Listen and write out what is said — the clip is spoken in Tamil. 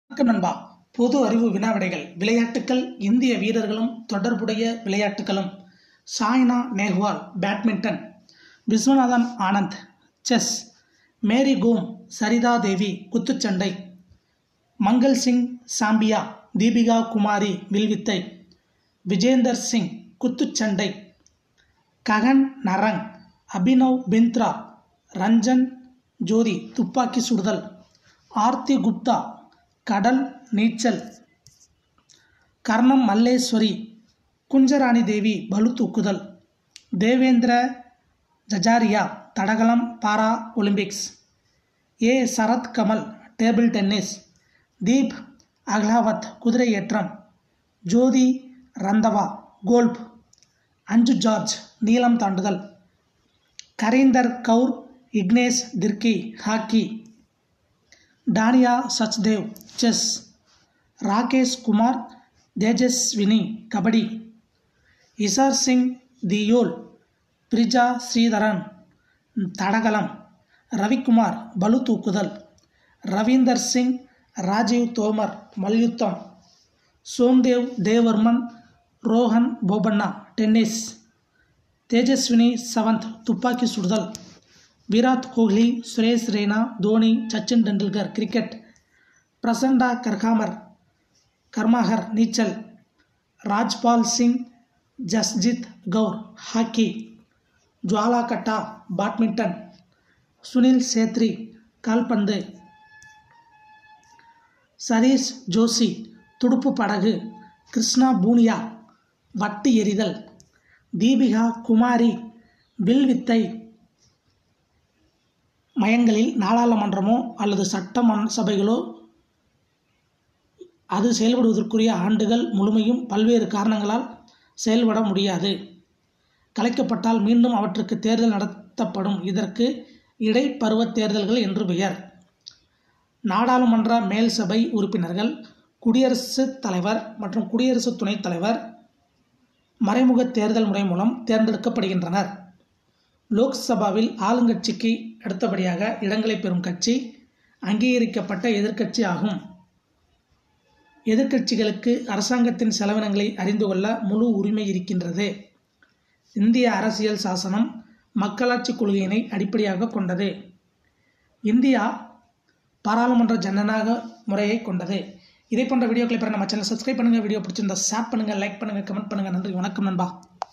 வணக்கம் நண்பா பொது அறிவு வினாவிடைகள் விளையாட்டுக்கள் இந்திய வீரர்களும் தொடர்புடைய விளையாட்டுகளும் சாய்னா நேஹ்வால் பேட்மிண்டன் விஸ்வநாதன் ஆனந்த் செஸ் மேரி கோம் சரிதா தேவி குத்துச்சண்டை மங்கள் சிங் சாம்பியா தீபிகா குமாரி வில்வித்தை விஜேந்தர் சிங் குத்துச்சண்டை ககன் நரங் அபினவ் பிந்த்ரா ரஞ்சன் ஜோதி துப்பாக்கி சுடுதல் ஆர்த்தி குப்தா கடல் நீச்சல் கர்ணம் மல்லேஸ்வரி குஞ்சராணி தேவி பளு தூக்குதல் தேவேந்திர ஜஜாரியா தடகளம் para Olympics A Sharath Kamal table tennis Deep Ahlawat குதிரையேற்றம் ஜோதி ரந்தவா கோல்ப் அஞ்சு ஜார்ஜ் நீளம் தாண்டுதல் கரீந்தர் கவுர் இக்னேஷ் திர்கி ஹாக்கி டானியா சச்தேவ் செஸ் ராகேஷ் குமார் தேஜஸ்வினி கபடி இசார் சிங் தியோல் பிரிஜா ஸ்ரீதரன் தடகளம் ரவிக்குமார் பளு தூக்குதல் ரவீந்தர் சிங் ராஜீவ் தோமர் மல்யுத்தம் சோம்தேவ் தேவர்மன் ரோஹன் போபண்ணா டென்னிஸ் தேஜஸ்வினி சவந்த் துப்பாக்கி சுடுதல் விராட் கோஹ்லி சுரேஷ் ரெய்னா தோனி சச்சின் டெண்டுல்கர் கிரிக்கெட் பிரசண்டா கர்காமர் கர்மாகர் நீச்சல் ராஜ்பால் சிங் ஜஸ்ஜித் கவுர் ஹாக்கி ஜுவாலா கட்டா பேட்மிண்டன் சுனில் சேத்ரி கால்பந்து சதீஷ் ஜோஷி துடுப்பு படகு கிருஷ்ணா பூனியா வட்டு எறிதல் தீபிகா குமாரி வில்வித்தை மையங்களில் நாடாளுமன்றமோ அல்லது சட்டமன் சபைகளோ அது செயல்படுவதற்குரிய ஆண்டுகள் முழுமையும் பல்வேறு காரணங்களால் செயல்பட முடியாது கலைக்கப்பட்டால் மீண்டும் அவற்றுக்கு தேர்தல் நடத்தப்படும் இதற்கு இடைப்பருவ தேர்தல்கள் என்று பெயர் நாடாளுமன்ற மேல் சபை உறுப்பினர்கள் குடியரசுத் தலைவர் மற்றும் குடியரசு துணைத் தலைவர் மறைமுக தேர்தல் முறை மூலம் தேர்ந்தெடுக்கப்படுகின்றனர் லோக்சபாவில் ஆளுங்கட்சிக்கு அடுத்தபடியாக இடங்களை பெறும் கட்சி அங்கீகரிக்கப்பட்ட எதிர்க்கட்சி ஆகும் எதிர்க்கட்சிகளுக்கு அரசாங்கத்தின் செலவினங்களை அறிந்து கொள்ள முழு உரிமை இருக்கின்றது இந்திய அரசியல் சாசனம் மக்களாட்சி கொள்கையினை அடிப்படையாக கொண்டது இந்தியா பாராளுமன்ற ஜனநாயக முறையை கொண்டது இதே போன்ற வீடியோக்களை பெற நம்ம சேனல் சப்ஸ்கிரைப் பண்ணுங்கள் வீடியோ பிடிச்சிருந்தா ஷேர் பண்ணுங்கள் லைக் பண்ணுங்கள் கமெண்ட் பண்ணுங்கள் நன்றி வணக்கம் நண்பா